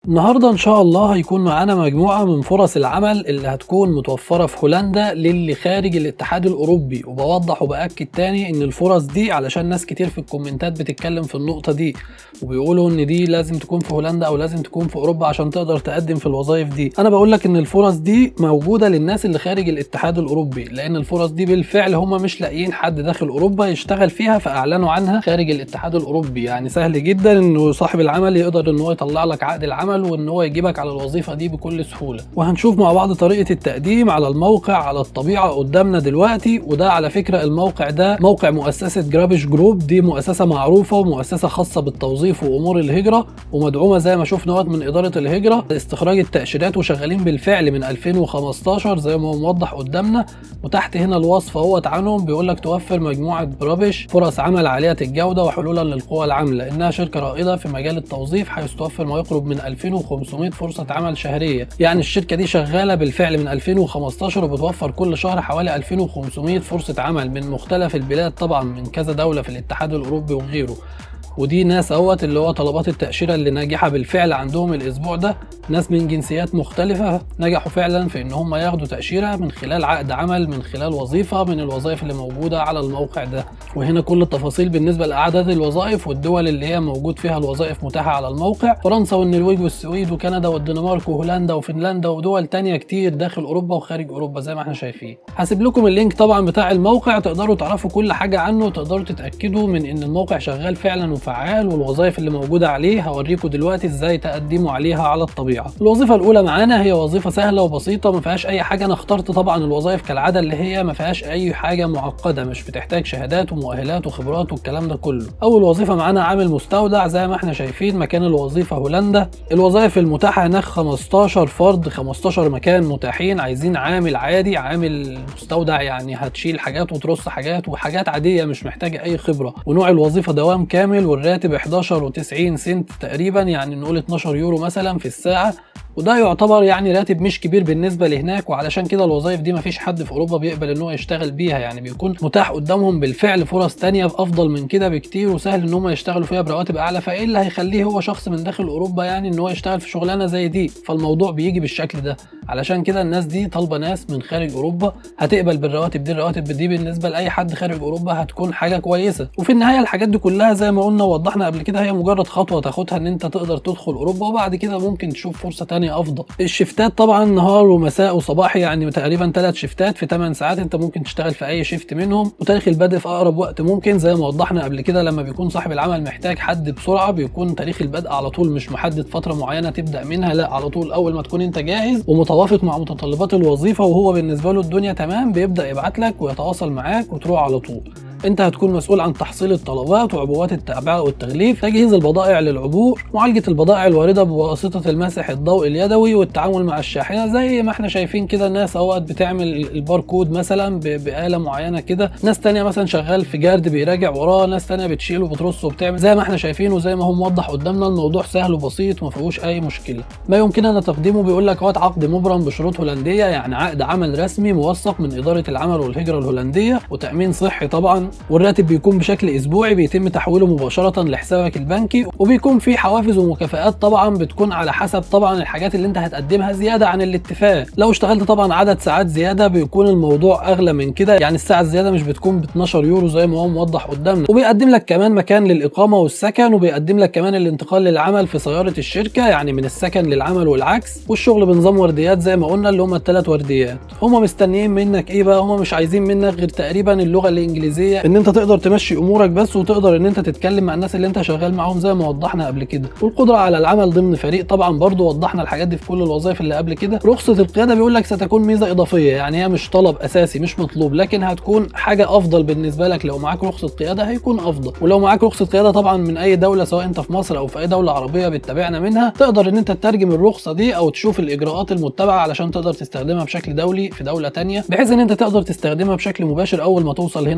النهارده ان شاء الله هيكون معانا مجموعه من فرص العمل اللي هتكون متوفره في هولندا للي خارج الاتحاد الاوروبي وبوضح وباكد تاني ان الفرص دي علشان ناس كتير في الكومنتات بتتكلم في النقطه دي وبيقولوا ان دي لازم تكون في هولندا او لازم تكون في اوروبا عشان تقدر تقدم في الوظائف دي انا بقول لك ان الفرص دي موجوده للناس اللي خارج الاتحاد الاوروبي لان الفرص دي بالفعل هم مش لاقيين حد داخل اوروبا يشتغل فيها فاعلنوا عنها خارج الاتحاد الاوروبي يعني سهل جدا انه صاحب العمل يقدر ان هو يطلع لك عقد العمل وان هو يجيبك على الوظيفه دي بكل سهوله وهنشوف مع بعض طريقه التقديم على الموقع على الطبيعه قدامنا دلوقتي وده على فكره الموقع ده موقع مؤسسه جرابش جروب دي مؤسسه معروفه ومؤسسه خاصه بالتوظيف وامور الهجره ومدعومه زي ما شفنا من اداره الهجره لاستخراج التاشيرات وشغالين بالفعل من 2015 زي ما هو موضح قدامنا وتحت هنا الوصف اهوت عنهم بيقول لك توفر مجموعه رابش فرص عمل عاليه الجوده وحلولا للقوى العامله انها شركه رائده في مجال التوظيف حيث توفر ما يقرب من 2500 فرصه عمل شهريه يعني الشركه دي شغاله بالفعل من 2015 وبتوفر كل شهر حوالي 2500 فرصه عمل من مختلف البلاد طبعا من كذا دوله في الاتحاد الاوروبي وغيره ودي ناس اهوت اللي هو طلبات التأشيرة اللي ناجحة بالفعل عندهم الأسبوع ده ناس من جنسيات مختلفة نجحوا فعلا في إن هم ياخدوا تأشيرة من خلال عقد عمل من خلال وظيفة من الوظائف اللي موجودة على الموقع ده وهنا كل التفاصيل بالنسبة لأعداد الوظائف والدول اللي هي موجود فيها الوظائف متاحة على الموقع فرنسا والنرويج والسويد وكندا والدنمارك وهولندا وفنلندا ودول تانية كتير داخل أوروبا وخارج أوروبا زي ما احنا شايفين هسيب لكم اللينك طبعا بتاع الموقع تقدروا تعرفوا كل حاجة عنه وتقدروا تتأكدوا من إن الموقع شغال فعلا وفعال والوظائف اللي موجودة عليه هوريكم دلوقتي ازاي تقدموا عليها على الطبيعة الوظيفة الأولى معانا هي وظيفة سهلة وبسيطة ما فيهاش أي حاجة أنا اخترت طبعا الوظائف كالعادة اللي هي ما فيهاش أي حاجة معقدة مش بتحتاج شهادات ومؤهلات وخبرات والكلام ده كله أول وظيفة معانا عامل مستودع زي ما احنا شايفين مكان الوظيفة هولندا الوظائف المتاحة هناك 15 فرد 15 مكان متاحين عايزين عامل عادي عامل مستودع يعني هتشيل حاجات وترص حاجات وحاجات عادية مش محتاجة أي خبرة ونوع الوظيفة دوام كامل والراتب 11 و90 سنت تقريبا يعني نقول 12 يورو مثلا في الساعة وده يعتبر يعني راتب مش كبير بالنسبه لهناك وعلشان كده الوظائف دي مفيش حد في اوروبا بيقبل ان هو يشتغل بيها يعني بيكون متاح قدامهم بالفعل فرص تانية افضل من كده بكتير وسهل ان هم يشتغلوا فيها برواتب اعلى فايه اللي هيخليه هو شخص من داخل اوروبا يعني ان هو يشتغل في شغلانه زي دي فالموضوع بيجي بالشكل ده علشان كده الناس دي طالبه ناس من خارج اوروبا هتقبل بالرواتب دي الرواتب دي بالنسبه لاي حد خارج اوروبا هتكون حاجه كويسه وفي النهايه الحاجات دي كلها زي ما قلنا ووضحنا قبل كده هي مجرد خطوه تاخدها ان انت تقدر تدخل اوروبا وبعد كده ممكن تشوف فرصه تانية افضل الشفتات طبعا نهار ومساء وصباحي يعني تقريبا ثلاث شفتات في 8 ساعات انت ممكن تشتغل في اي شفت منهم وتاريخ البدء في اقرب وقت ممكن زي ما وضحنا قبل كده لما بيكون صاحب العمل محتاج حد بسرعه بيكون تاريخ البدء على طول مش محدد فتره معينه تبدا منها لا على طول اول ما تكون انت جاهز ومتوافق مع متطلبات الوظيفه وهو بالنسبه له الدنيا تمام بيبدا يبعت لك ويتواصل معاك وتروح على طول انت هتكون مسؤول عن تحصيل الطلبات وعبوات التعبئه والتغليف تجهيز البضائع للعبور معالجه البضائع الوارده بواسطه المسح الضوئي اليدوي والتعامل مع الشاحنه زي ما احنا شايفين كده الناس اوقات بتعمل الباركود مثلا بآلة معينه كده ناس تانية مثلا شغال في جارد بيراجع وراه ناس تانية بتشيل وبترص وبتعمل زي ما احنا شايفين وزي ما هو موضح قدامنا الموضوع سهل وبسيط وما فيهوش اي مشكله ما يمكننا تقديمه بيقول لك هو عقد مبرم بشروط هولنديه يعني عقد عمل رسمي موثق من اداره العمل والهجره الهولنديه وتامين صحي طبعا والراتب بيكون بشكل اسبوعي بيتم تحويله مباشره لحسابك البنكي وبيكون في حوافز ومكافآت طبعا بتكون على حسب طبعا الحاجات اللي انت هتقدمها زياده عن الاتفاق لو اشتغلت طبعا عدد ساعات زياده بيكون الموضوع اغلى من كده يعني الساعه الزياده مش بتكون ب 12 يورو زي ما هو موضح قدامنا وبيقدم لك كمان مكان للاقامه والسكن وبيقدم لك كمان الانتقال للعمل في سياره الشركه يعني من السكن للعمل والعكس والشغل بنظام ورديات زي ما قلنا اللي هم الثلاث ورديات هم مستنيين منك ايه بقى هم مش عايزين منك غير تقريبا اللغه الانجليزيه ان انت تقدر تمشي امورك بس وتقدر ان انت تتكلم مع الناس اللي انت شغال معاهم زي ما وضحنا قبل كده والقدره على العمل ضمن فريق طبعا برضو وضحنا الحاجات دي في كل الوظائف اللي قبل كده رخصه القياده بيقول لك ستكون ميزه اضافيه يعني هي مش طلب اساسي مش مطلوب لكن هتكون حاجه افضل بالنسبه لك لو معاك رخصه قياده هيكون افضل ولو معاك رخصه قياده طبعا من اي دوله سواء انت في مصر او في اي دوله عربيه بتتابعنا منها تقدر ان انت تترجم الرخصه دي او تشوف الاجراءات المتبعه علشان تقدر تستخدمها بشكل دولي في دوله تانية بحيث ان انت تقدر تستخدمها بشكل مباشر اول ما توصل هنا على طول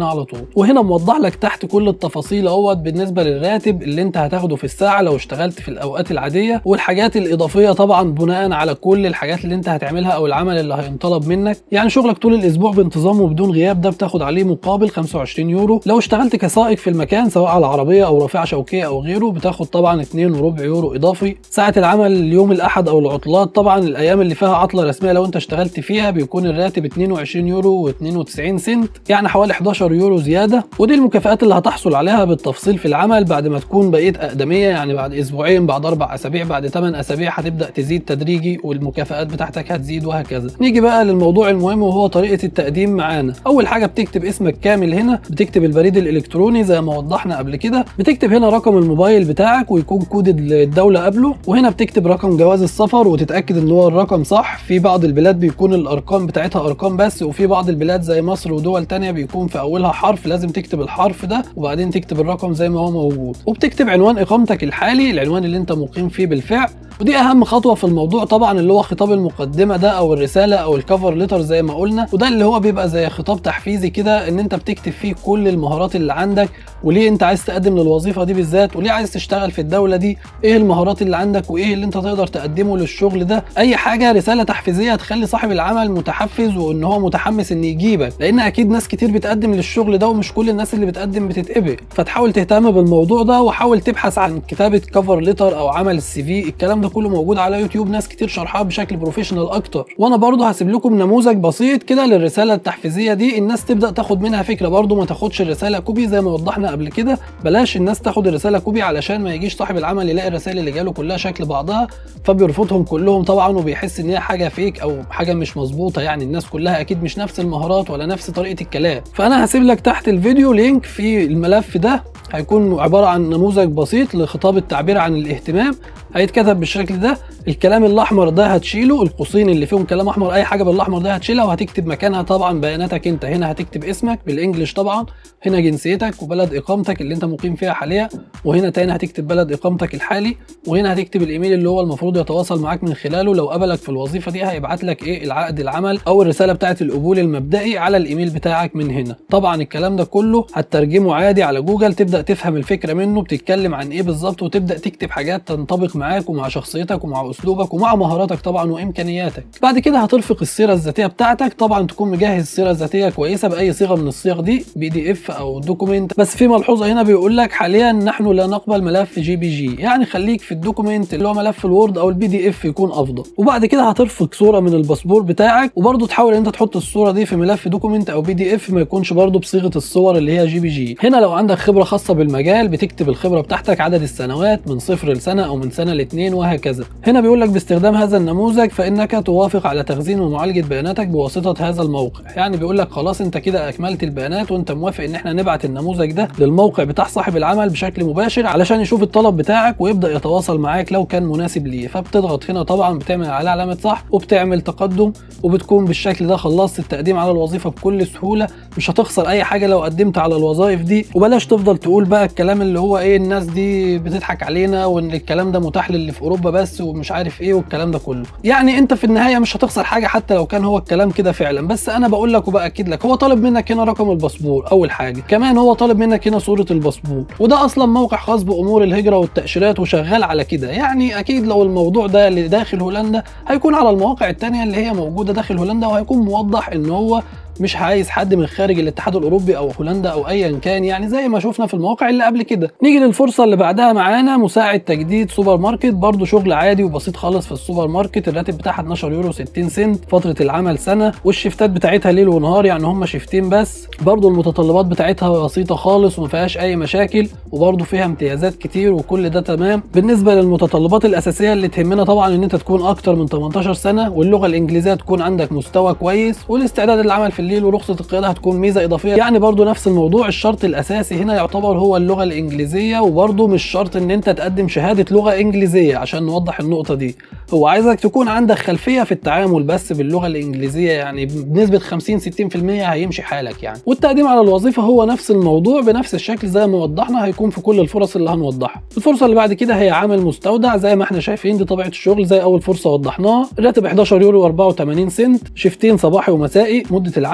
وهنا موضح لك تحت كل التفاصيل اهوت بالنسبه للراتب اللي انت هتاخده في الساعه لو اشتغلت في الاوقات العاديه والحاجات الاضافيه طبعا بناء على كل الحاجات اللي انت هتعملها او العمل اللي هينطلب منك يعني شغلك طول الاسبوع بانتظام وبدون غياب ده بتاخد عليه مقابل 25 يورو لو اشتغلت كسائق في المكان سواء على عربيه او رافعه شوكيه او غيره بتاخد طبعا 2 وربع يورو اضافي ساعه العمل اليوم الاحد او العطلات طبعا الايام اللي فيها عطله رسميه لو انت اشتغلت فيها بيكون الراتب 22 يورو و92 سنت يعني حوالي 11 يورو زياده ودي المكافآت اللي هتحصل عليها بالتفصيل في العمل بعد ما تكون بقيت اقدميه يعني بعد اسبوعين بعد اربع اسابيع بعد 8 اسابيع هتبدا تزيد تدريجي والمكافآت بتاعتك هتزيد وهكذا نيجي بقى للموضوع المهم وهو طريقه التقديم معانا اول حاجه بتكتب اسمك كامل هنا بتكتب البريد الالكتروني زي ما وضحنا قبل كده بتكتب هنا رقم الموبايل بتاعك ويكون كود الدوله قبله وهنا بتكتب رقم جواز السفر وتتاكد ان هو الرقم صح في بعض البلاد بيكون الارقام بتاعتها ارقام بس وفي بعض البلاد زي مصر ودول تانية بيكون في اولها حرف لازم تكتب الحرف ده وبعدين تكتب الرقم زي ما هو موجود وبتكتب عنوان اقامتك الحالي العنوان اللي انت مقيم فيه بالفعل ودي اهم خطوه في الموضوع طبعا اللي هو خطاب المقدمه ده او الرساله او الكفر ليتر زي ما قلنا وده اللي هو بيبقى زي خطاب تحفيزي كده ان انت بتكتب فيه كل المهارات اللي عندك وليه انت عايز تقدم للوظيفه دي بالذات وليه عايز تشتغل في الدوله دي ايه المهارات اللي عندك وايه اللي انت تقدر تقدمه للشغل ده اي حاجه رساله تحفيزيه تخلي صاحب العمل متحفز وان هو متحمس ان يجيبك لان اكيد ناس كتير بتقدم للشغل ده ومش كل الناس اللي بتقدم بتتقبل فتحاول تهتم بالموضوع ده وحاول تبحث عن كتابه كفر ليتر او عمل السي في الكلام ده كله موجود على يوتيوب ناس كتير شرحها بشكل بروفيشنال اكتر وانا برضو هسيب لكم نموذج بسيط كده للرساله التحفيزيه دي الناس تبدا تاخد منها فكره برضو ما تاخدش الرساله كوبي زي ما وضحنا قبل كده بلاش الناس تاخد الرساله كوبي علشان ما يجيش صاحب العمل يلاقي الرسائل اللي جاله كلها شكل بعضها فبيرفضهم كلهم طبعا وبيحس ان هي حاجه فيك او حاجه مش مظبوطه يعني الناس كلها اكيد مش نفس المهارات ولا نفس طريقه الكلام فانا هسيب لك تحت الفيديو لينك في الملف ده هيكون عباره عن نموذج بسيط لخطاب التعبير عن الاهتمام هيتكتب بالشكل ده الكلام الاحمر ده هتشيله القوسين اللي فيهم كلام احمر اي حاجه بالاحمر ده هتشيلها وهتكتب مكانها طبعا بياناتك انت هنا هتكتب اسمك بالانجلش طبعا هنا جنسيتك وبلد اقامتك اللي انت مقيم فيها حاليا وهنا تاني هتكتب بلد اقامتك الحالي وهنا هتكتب الايميل اللي هو المفروض يتواصل معاك من خلاله لو قبلك في الوظيفه دي هيبعت لك ايه العقد العمل او الرساله بتاعه القبول المبدئي على الايميل بتاعك من هنا طبعا الكلام ده كله هتترجمه عادي على جوجل تبدا تفهم الفكره منه بتتكلم عن ايه بالظبط وتبدا تكتب حاجات تنطبق معاك ومع شخصيتك ومع اسلوبك ومع مهاراتك طبعا وامكانياتك بعد كده هترفق السيره الذاتيه بتاعتك طبعا تكون مجهز سيره ذاتيه كويسه باي صيغه من الصيغ دي بي دي اف او دوكيمنت بس في ملحوظه هنا بيقول لك حاليا نحن لا نقبل ملف جي بي جي يعني خليك في الدوكيمنت اللي هو ملف الوورد او البي دي اف يكون افضل وبعد كده هترفق صوره من الباسبور بتاعك وبرده تحاول ان انت تحط الصوره دي في ملف دوكيمنت او بي دي اف ما يكونش برده بصيغه الصور اللي هي جي بي جي هنا لو عندك خبره خاصه بالمجال بتكتب الخبره بتاعتك عدد السنوات من صفر لسنه او من سنه لاثنين وهكذا هنا بيقول لك باستخدام هذا النموذج فانك توافق على تخزين ومعالجه بياناتك بواسطه هذا الموقع يعني بيقول لك خلاص انت كده اكملت البيانات وانت موافق ان احنا نبعت النموذج ده للموقع بتاع صاحب العمل بشكل مباشر علشان يشوف الطلب بتاعك ويبدا يتواصل معاك لو كان مناسب ليه فبتضغط هنا طبعا بتعمل عليه علامه صح وبتعمل تقدم وبتكون بالشكل ده خلصت التقديم على الوظيفه بكل سهوله مش هتخسر اي حاجه لو قدمت على الوظائف دي وبلاش تفضل تقول بقى الكلام اللي هو ايه الناس دي بتضحك علينا وان الكلام ده متاح للي في اوروبا بس ومش عارف ايه والكلام ده كله يعني انت في النهايه مش هتخسر حاجه حتى لو كان هو الكلام كده فعلا بس انا بقول لك وباكد لك هو طالب منك هنا رقم الباسبور اول حاجه كمان هو طالب منك هنا صوره الباسبور وده اصلا موقع خاص بامور الهجره والتاشيرات وشغال على كده يعني اكيد لو الموضوع ده اللي داخل هولندا هيكون على المواقع التانية اللي هي موجوده داخل هولندا وهيكون موضح ان هو مش عايز حد من خارج الاتحاد الاوروبي او هولندا او ايا كان يعني زي ما شفنا في المواقع اللي قبل كده نيجي للفرصه اللي بعدها معانا مساعد تجديد سوبر ماركت برضو شغل عادي وبسيط خالص في السوبر ماركت الراتب بتاعها 12 يورو 60 سنت فتره العمل سنه والشفتات بتاعتها ليل ونهار يعني هم شفتين بس برضو المتطلبات بتاعتها بسيطه خالص وما فيهاش اي مشاكل وبرضو فيها امتيازات كتير وكل ده تمام بالنسبه للمتطلبات الاساسيه اللي تهمنا طبعا ان انت تكون اكتر من 18 سنه واللغه الانجليزيه تكون عندك مستوى كويس والاستعداد للعمل في الليل ورخصه القياده هتكون ميزه اضافيه يعني برضو نفس الموضوع الشرط الاساسي هنا يعتبر هو اللغه الانجليزيه وبرضو مش شرط ان انت تقدم شهاده لغه انجليزيه عشان نوضح النقطه دي هو عايزك تكون عندك خلفيه في التعامل بس باللغه الانجليزيه يعني بنسبه 50 60% هيمشي حالك يعني والتقديم على الوظيفه هو نفس الموضوع بنفس الشكل زي ما وضحنا هيكون في كل الفرص اللي هنوضحها الفرصه اللي بعد كده هي عامل مستودع زي ما احنا شايفين دي طبيعه الشغل زي اول فرصه وضحناها الراتب 11 يورو 84 سنت شيفتين صباحي ومسائي مده العمل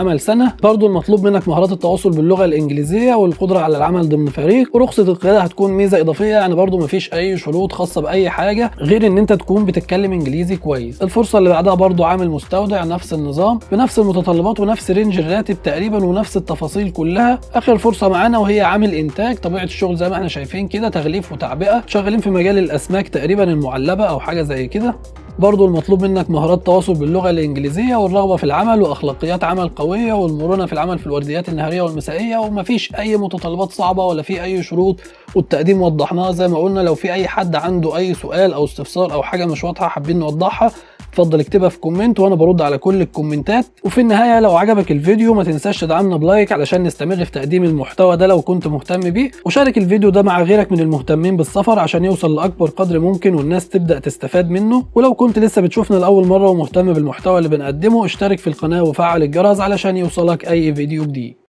العمل سنه برضو المطلوب منك مهارات التواصل باللغه الانجليزيه والقدره على العمل ضمن فريق ورخصه القياده هتكون ميزه اضافيه يعني برضو مفيش اي شروط خاصه باي حاجه غير ان انت تكون بتتكلم انجليزي كويس الفرصه اللي بعدها برضو عامل مستودع نفس النظام بنفس المتطلبات ونفس رينج الراتب تقريبا ونفس التفاصيل كلها اخر فرصه معانا وهي عامل انتاج طبيعه الشغل زي ما احنا شايفين كده تغليف وتعبئه شغالين في مجال الاسماك تقريبا المعلبه او حاجه زي كده برضو المطلوب منك مهارات تواصل باللغه الانجليزيه والرغبه في العمل واخلاقيات عمل قويه والمرونه في العمل في الورديات النهاريه والمسائيه ومفيش اي متطلبات صعبه ولا في اي شروط والتقديم وضحناها زي ما قلنا لو في اي حد عنده اي سؤال او استفسار او حاجه مش واضحه حابين نوضحها اتفضل اكتبها في كومنت وانا برد على كل الكومنتات وفي النهايه لو عجبك الفيديو ما تنساش تدعمنا بلايك علشان نستمر في تقديم المحتوى ده لو كنت مهتم بيه وشارك الفيديو ده مع غيرك من المهتمين بالسفر عشان يوصل لاكبر قدر ممكن والناس تبدا تستفاد منه ولو كنت لسه بتشوفنا لاول مره ومهتم بالمحتوى اللي بنقدمه اشترك في القناه وفعل الجرس علشان يوصلك اي فيديو جديد